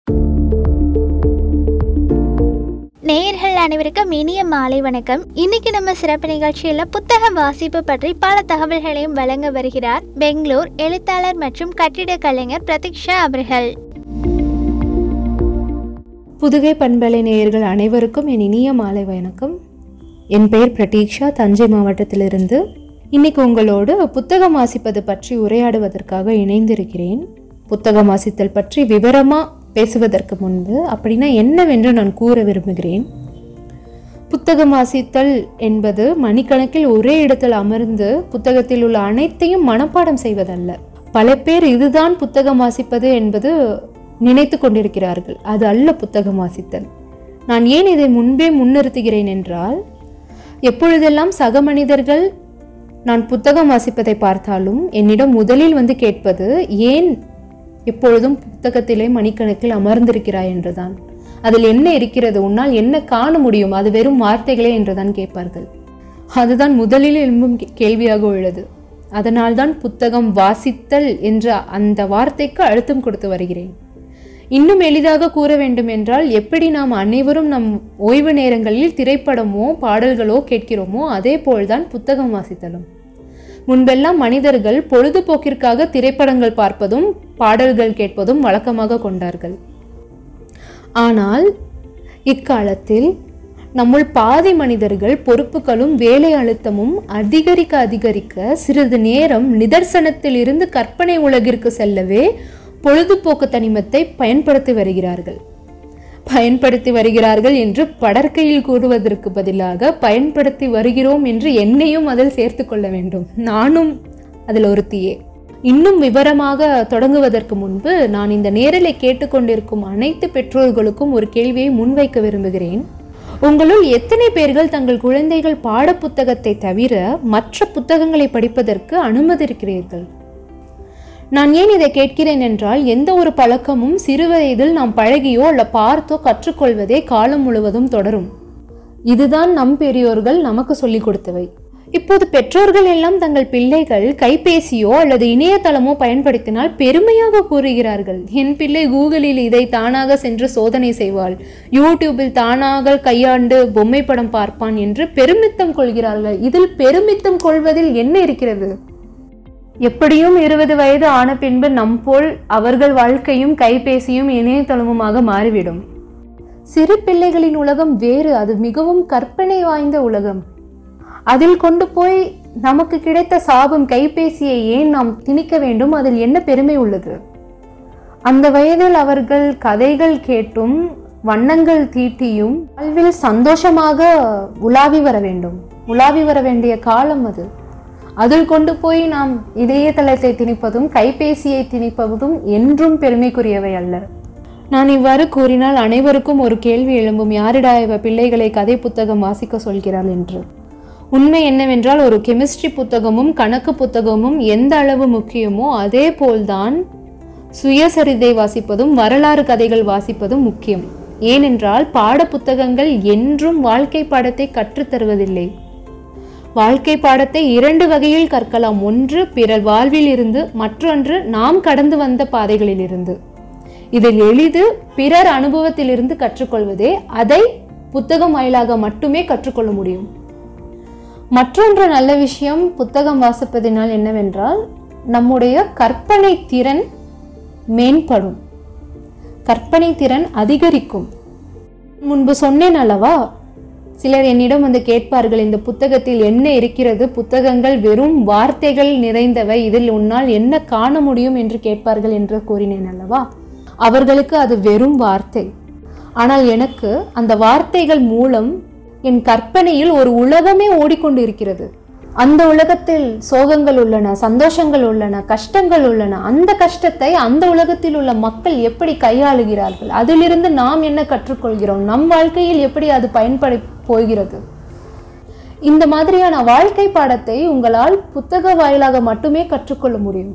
நேயர்கள் அனைவருக்கும் இனிய மாலை வணக்கம் இன்னைக்கு நம்ம சிறப்பு நிகழ்ச்சியில் புத்தக வாசிப்பு பற்றி பல தகவல்களையும் வழங்க வருகிறார் பெங்களூர் எழுத்தாளர் மற்றும் கட்டிடக் கலைஞர் பிரதீக்ஷா அவர்கள் புதுகை பண்பலை நேயர்கள் அனைவருக்கும் என் இனிய மாலை வணக்கம் என் பெயர் பிரதீக்ஷா தஞ்சை மாவட்டத்திலிருந்து இன்னைக்கு உங்களோடு புத்தகம் வாசிப்பது பற்றி உரையாடுவதற்காக இணைந்திருக்கிறேன் புத்தகம் வாசித்தல் பற்றி விவரமாக பேசுவதற்கு முன்பு அப்படின்னா என்னவென்று நான் கூற விரும்புகிறேன் புத்தகம் வாசித்தல் என்பது மணிக்கணக்கில் ஒரே இடத்தில் அமர்ந்து புத்தகத்தில் உள்ள அனைத்தையும் மனப்பாடம் செய்வதல்ல பல பேர் இதுதான் புத்தகம் வாசிப்பது என்பது நினைத்து கொண்டிருக்கிறார்கள் அது அல்ல புத்தகம் வாசித்தல் நான் ஏன் இதை முன்பே முன்னிறுத்துகிறேன் என்றால் எப்பொழுதெல்லாம் சக மனிதர்கள் நான் புத்தகம் வாசிப்பதை பார்த்தாலும் என்னிடம் முதலில் வந்து கேட்பது ஏன் எப்பொழுதும் புத்தகத்திலே மணிக்கணக்கில் அமர்ந்திருக்கிறாய் என்றுதான் அதில் என்ன இருக்கிறது உன்னால் என்ன காண முடியும் அது வெறும் வார்த்தைகளே என்றுதான் கேட்பார்கள் அதுதான் முதலில் எழும்பும் கே- கேள்வியாக உள்ளது அதனால்தான் புத்தகம் வாசித்தல் என்ற அந்த வார்த்தைக்கு அழுத்தம் கொடுத்து வருகிறேன் இன்னும் எளிதாக கூற வேண்டும் என்றால் எப்படி நாம் அனைவரும் நம் ஓய்வு நேரங்களில் திரைப்படமோ பாடல்களோ கேட்கிறோமோ அதே போல்தான் புத்தகம் வாசித்தலும் முன்பெல்லாம் மனிதர்கள் பொழுதுபோக்கிற்காக திரைப்படங்கள் பார்ப்பதும் பாடல்கள் கேட்பதும் வழக்கமாக கொண்டார்கள் ஆனால் இக்காலத்தில் நம்முள் பாதி மனிதர்கள் பொறுப்புகளும் வேலை அழுத்தமும் அதிகரிக்க அதிகரிக்க சிறிது நேரம் நிதர்சனத்தில் இருந்து கற்பனை உலகிற்கு செல்லவே பொழுதுபோக்கு தனிமத்தை பயன்படுத்தி வருகிறார்கள் பயன்படுத்தி வருகிறார்கள் என்று படற்கையில் கூறுவதற்கு பதிலாக பயன்படுத்தி வருகிறோம் என்று என்னையும் அதில் சேர்த்து கொள்ள வேண்டும் நானும் அதில் ஒருத்தியே இன்னும் விவரமாக தொடங்குவதற்கு முன்பு நான் இந்த நேரலை கேட்டுக்கொண்டிருக்கும் அனைத்து பெற்றோர்களுக்கும் ஒரு கேள்வியை முன்வைக்க விரும்புகிறேன் உங்களுள் எத்தனை பேர்கள் தங்கள் குழந்தைகள் பாடப்புத்தகத்தை தவிர மற்ற புத்தகங்களை படிப்பதற்கு அனுமதிக்கிறீர்கள் நான் ஏன் இதை கேட்கிறேன் என்றால் எந்த ஒரு பழக்கமும் சிறுவயதில் நாம் பழகியோ அல்ல பார்த்தோ கற்றுக்கொள்வதே காலம் முழுவதும் தொடரும் இதுதான் நம் பெரியோர்கள் நமக்கு சொல்லிக் கொடுத்தவை இப்போது பெற்றோர்கள் எல்லாம் தங்கள் பிள்ளைகள் கைபேசியோ அல்லது இணையதளமோ பயன்படுத்தினால் பெருமையாக கூறுகிறார்கள் என் பிள்ளை கூகுளில் இதை தானாக சென்று சோதனை செய்வாள் யூடியூபில் தானாக கையாண்டு பொம்மை படம் பார்ப்பான் என்று பெருமித்தம் கொள்கிறார்கள் இதில் பெருமித்தம் கொள்வதில் என்ன இருக்கிறது எப்படியும் இருபது வயது ஆன பின்பு நம் போல் அவர்கள் வாழ்க்கையும் கைபேசியும் இணையதளமுமாக மாறிவிடும் சிறு பிள்ளைகளின் உலகம் வேறு அது மிகவும் கற்பனை வாய்ந்த உலகம் அதில் கொண்டு போய் நமக்கு கிடைத்த சாபம் கைபேசியை ஏன் நாம் திணிக்க வேண்டும் அதில் என்ன பெருமை உள்ளது அந்த வயதில் அவர்கள் கதைகள் கேட்டும் வண்ணங்கள் தீட்டியும் வாழ்வில் சந்தோஷமாக உலாவி வர வேண்டும் உலாவி வர வேண்டிய காலம் அது அதில் கொண்டு போய் நாம் இணையதளத்தை திணிப்பதும் கைபேசியை திணிப்பதும் என்றும் பெருமைக்குரியவை அல்ல நான் இவ்வாறு கூறினால் அனைவருக்கும் ஒரு கேள்வி எழும்பும் யாரிடா இவ பிள்ளைகளை கதை புத்தகம் வாசிக்க சொல்கிறாள் என்று உண்மை என்னவென்றால் ஒரு கெமிஸ்ட்ரி புத்தகமும் கணக்கு புத்தகமும் எந்த அளவு முக்கியமோ அதே போல்தான் சுயசரிதை வாசிப்பதும் வரலாறு கதைகள் வாசிப்பதும் முக்கியம் ஏனென்றால் பாட புத்தகங்கள் என்றும் வாழ்க்கை பாடத்தை கற்றுத் தருவதில்லை வாழ்க்கை பாடத்தை இரண்டு வகையில் கற்கலாம் ஒன்று பிறர் வாழ்வில் இருந்து மற்றொன்று நாம் கடந்து வந்த பாதைகளில் இருந்து இதில் எளிது பிறர் அனுபவத்திலிருந்து கற்றுக்கொள்வதே அதை புத்தகம் வாயிலாக மட்டுமே கற்றுக்கொள்ள முடியும் மற்றொன்று நல்ல விஷயம் புத்தகம் வாசிப்பதினால் என்னவென்றால் நம்முடைய கற்பனை திறன் மேம்படும் கற்பனை திறன் அதிகரிக்கும் முன்பு சொன்னேன் அல்லவா சிலர் என்னிடம் வந்து கேட்பார்கள் இந்த புத்தகத்தில் என்ன இருக்கிறது புத்தகங்கள் வெறும் வார்த்தைகள் நிறைந்தவை இதில் உன்னால் என்ன காண முடியும் என்று கேட்பார்கள் என்று கூறினேன் அல்லவா அவர்களுக்கு அது வெறும் வார்த்தை ஆனால் எனக்கு அந்த வார்த்தைகள் மூலம் என் கற்பனையில் ஒரு உலகமே ஓடிக்கொண்டு இருக்கிறது அந்த உலகத்தில் சோகங்கள் உள்ளன சந்தோஷங்கள் உள்ளன கஷ்டங்கள் உள்ளன அந்த கஷ்டத்தை அந்த உலகத்தில் உள்ள மக்கள் எப்படி கையாளுகிறார்கள் அதிலிருந்து நாம் என்ன கற்றுக்கொள்கிறோம் நம் வாழ்க்கையில் எப்படி அது பயன்பட போகிறது இந்த மாதிரியான வாழ்க்கை பாடத்தை உங்களால் புத்தக வாயிலாக மட்டுமே கற்றுக்கொள்ள முடியும்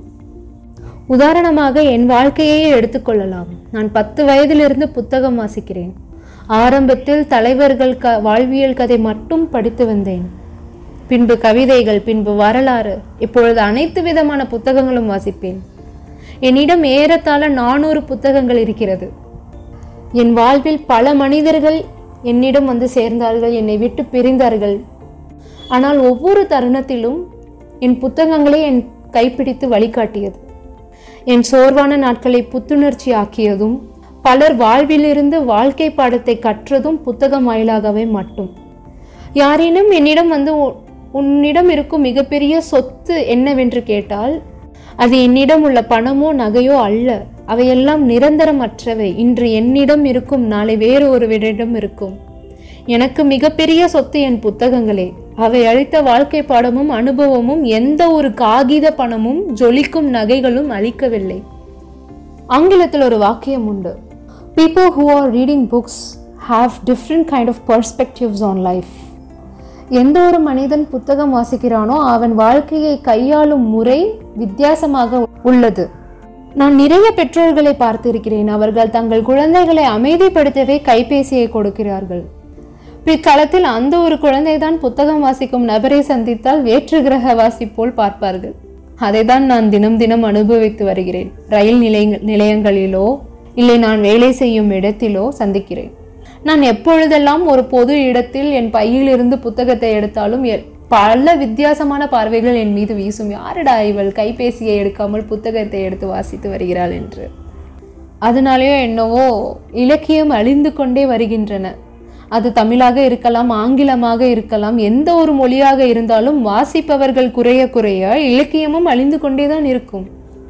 உதாரணமாக என் வாழ்க்கையே எடுத்துக்கொள்ளலாம் நான் பத்து வயதிலிருந்து புத்தகம் வாசிக்கிறேன் ஆரம்பத்தில் தலைவர்கள் க வாழ்வியல் கதை மட்டும் படித்து வந்தேன் பின்பு கவிதைகள் பின்பு வரலாறு இப்பொழுது அனைத்து விதமான புத்தகங்களும் வாசிப்பேன் என்னிடம் ஏறத்தாழ நானூறு புத்தகங்கள் இருக்கிறது என் வாழ்வில் பல மனிதர்கள் என்னிடம் வந்து சேர்ந்தார்கள் என்னை விட்டு பிரிந்தார்கள் ஆனால் ஒவ்வொரு தருணத்திலும் என் புத்தகங்களே என் கைப்பிடித்து வழிகாட்டியது என் சோர்வான நாட்களை புத்துணர்ச்சி ஆக்கியதும் பலர் வாழ்விலிருந்து வாழ்க்கை பாடத்தை கற்றதும் புத்தகம் வாயிலாகவே மட்டும் யாரேனும் என்னிடம் வந்து "உ- உன்னிடம் இருக்கும் மிகப்பெரிய சொத்து என்னவென்று கேட்டால் அது என்னிடம் உள்ள பணமோ நகையோ அல்ல அவையெல்லாம் நிரந்தரமற்றவை இன்று என்னிடம் இருக்கும் நாளை வேறு ஒருவரிடம் இருக்கும் எனக்கு மிகப்பெரிய சொத்து என் புத்தகங்களே அவை அளித்த வாழ்க்கை பாடமும் அனுபவமும் எந்த ஒரு காகித பணமும் ஜொலிக்கும் நகைகளும் அளிக்கவில்லை ஆங்கிலத்தில் ஒரு வாக்கியம் உண்டு people who are reading books have different kind of perspectives on life எந்த ஒரு மனிதன் புத்தகம் வாசிக்கிறானோ அவன் வாழ்க்கையை கையாளும் முறை வித்தியாசமாக உள்ளது நான் நிறைய பெற்றோர்களை பார்த்திருக்கிறேன் அவர்கள் தங்கள் குழந்தைகளை அமைதிப்படுத்தவே கைபேசியை கொடுக்கிறார்கள் பிற்காலத்தில் அந்த ஒரு குழந்தைதான் புத்தகம் வாசிக்கும் நபரை சந்தித்தால் வேற்று கிரகவாசி போல் பார்ப்பார்கள் அதைதான் நான் தினம் தினம் அனுபவித்து வருகிறேன் ரயில் நிலைய நிலையங்களிலோ இல்லை நான் வேலை செய்யும் இடத்திலோ சந்திக்கிறேன் நான் எப்பொழுதெல்லாம் ஒரு பொது இடத்தில் என் பையிலிருந்து புத்தகத்தை எடுத்தாலும் எ- பல வித்தியாசமான பார்வைகள் என் மீது வீசும் யாரடா இவள் கைபேசியை எடுக்காமல் புத்தகத்தை எடுத்து வாசித்து வருகிறாள் என்று அதனாலேயோ என்னவோ இலக்கியம் அழிந்து கொண்டே வருகின்றன அது தமிழாக இருக்கலாம் ஆங்கிலமாக இருக்கலாம் எந்த ஒரு மொழியாக இருந்தாலும் வாசிப்பவர்கள் குறைய குறைய இலக்கியமும் அழிந்து கொண்டே தான் இருக்கும்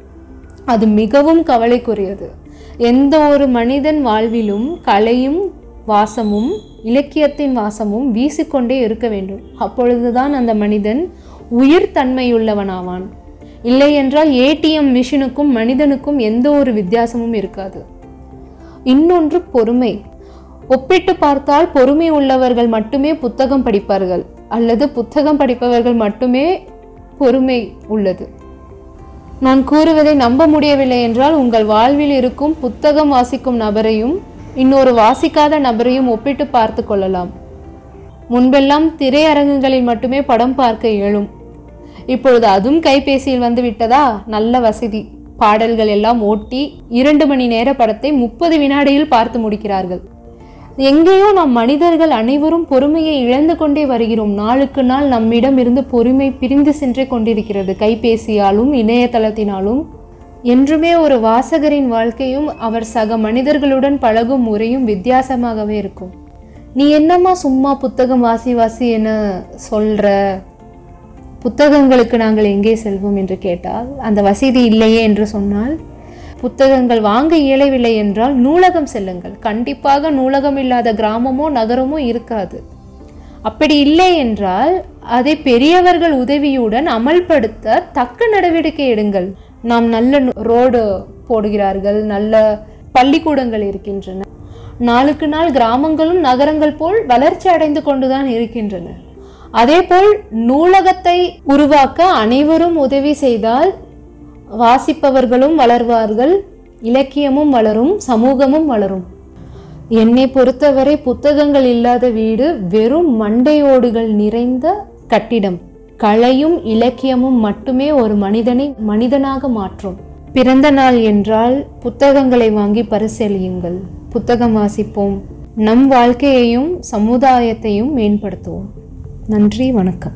அது மிகவும் கவலைக்குரியது எந்த ஒரு மனிதன் வாழ்விலும் கலையும் வாசமும் இலக்கியத்தின் வாசமும் வீசிக்கொண்டே இருக்க வேண்டும் அப்பொழுதுதான் அந்த மனிதன் உயிர் தன்மையுள்ளவனாவான் இல்லை என்றால் ஏடிஎம் மிஷினுக்கும் மனிதனுக்கும் எந்த ஒரு வித்தியாசமும் இருக்காது இன்னொன்று பொறுமை ஒப்பிட்டு பார்த்தால் பொறுமை உள்ளவர்கள் மட்டுமே புத்தகம் படிப்பார்கள் அல்லது புத்தகம் படிப்பவர்கள் மட்டுமே பொறுமை உள்ளது நான் கூறுவதை நம்ப முடியவில்லை என்றால் உங்கள் வாழ்வில் இருக்கும் புத்தகம் வாசிக்கும் நபரையும் இன்னொரு வாசிக்காத நபரையும் ஒப்பிட்டு பார்த்து கொள்ளலாம் முன்பெல்லாம் திரையரங்குகளில் மட்டுமே படம் பார்க்க இயலும் இப்பொழுது அதுவும் கைபேசியில் வந்து விட்டதா நல்ல வசதி பாடல்கள் எல்லாம் ஓட்டி இரண்டு மணி நேர படத்தை முப்பது வினாடியில் பார்த்து முடிக்கிறார்கள் எங்கேயோ நம் மனிதர்கள் அனைவரும் பொறுமையை இழந்து கொண்டே வருகிறோம் நாளுக்கு நாள் நம்மிடம் இருந்து பொறுமை பிரிந்து சென்றே கொண்டிருக்கிறது கைபேசியாலும் இணையதளத்தினாலும் என்றுமே ஒரு வாசகரின் வாழ்க்கையும் அவர் சக மனிதர்களுடன் பழகும் முறையும் வித்தியாசமாகவே இருக்கும் நீ என்னம்மா சும்மா புத்தகம் வாசி வாசி என்ன சொல்ற புத்தகங்களுக்கு நாங்கள் எங்கே செல்வோம் என்று கேட்டால் அந்த வசதி இல்லையே என்று சொன்னால் புத்தகங்கள் வாங்க இயலவில்லை என்றால் நூலகம் செல்லுங்கள் கண்டிப்பாக நூலகம் இல்லாத கிராமமோ நகரமோ இருக்காது அப்படி இல்லை என்றால் அதை பெரியவர்கள் உதவியுடன் அமல்படுத்த தக்க நடவடிக்கை எடுங்கள் நாம் நல்ல நு- ரோடு போடுகிறார்கள் நல்ல பள்ளிக்கூடங்கள் இருக்கின்றன நாளுக்கு நாள் கிராமங்களும் நகரங்கள் போல் வளர்ச்சி அடைந்து கொண்டுதான் இருக்கின்றன அதேபோல் நூலகத்தை உருவாக்க அனைவரும் உதவி செய்தால் வாசிப்பவர்களும் வளர்வார்கள் இலக்கியமும் வளரும் சமூகமும் வளரும் என்னை பொறுத்தவரை புத்தகங்கள் இல்லாத வீடு வெறும் மண்டையோடுகள் நிறைந்த கட்டிடம் கலையும் இலக்கியமும் மட்டுமே ஒரு மனிதனை மனிதனாக மாற்றும் பிறந்த நாள் என்றால் புத்தகங்களை வாங்கி பரிசீலியுங்கள் புத்தகம் வாசிப்போம் நம் வாழ்க்கையையும் சமுதாயத்தையும் மேம்படுத்துவோம் நன்றி வணக்கம்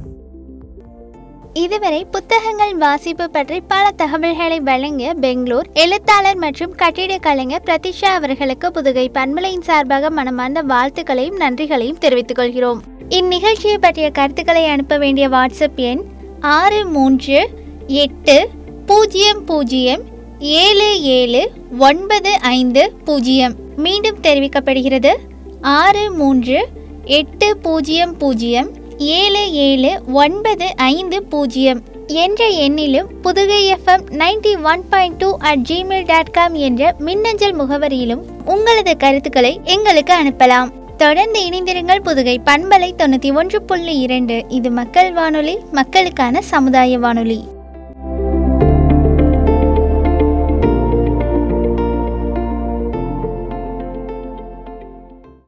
இதுவரை புத்தகங்கள் வாசிப்பு பற்றி பல தகவல்களை வழங்கிய பெங்களூர் எழுத்தாளர் மற்றும் கட்டிடக் கலைஞர் பிரதிஷா அவர்களுக்கு புதுகை பண்பலையின் சார்பாக மனமார்ந்த வாழ்த்துக்களையும் நன்றிகளையும் தெரிவித்துக் கொள்கிறோம் இந்நிகழ்ச்சியை பற்றிய கருத்துக்களை அனுப்ப வேண்டிய வாட்ஸ்அப் எண் ஆறு மூன்று எட்டு பூஜ்ஜியம் பூஜ்ஜியம் ஏழு ஏழு ஒன்பது ஐந்து பூஜ்ஜியம் மீண்டும் தெரிவிக்கப்படுகிறது ஆறு மூன்று எட்டு பூஜ்ஜியம் பூஜ்ஜியம் ஏழு ஏழு ஒன்பது ஐந்து பூஜ்ஜியம் என்ற எண்ணிலும் Pudugai FM ninety one point two at Gmail dot com என்ற மின்னஞ்சல் முகவரியிலும் உங்களது கருத்துக்களை எங்களுக்கு அனுப்பலாம் தொடர்ந்து இணைந்திருங்கள் புதுகை பண்பலை தொண்ணூற்றி ஒன்று புள்ளி இரண்டு இது மக்கள் வானொலி மக்களுக்கான சமுதாய வானொலி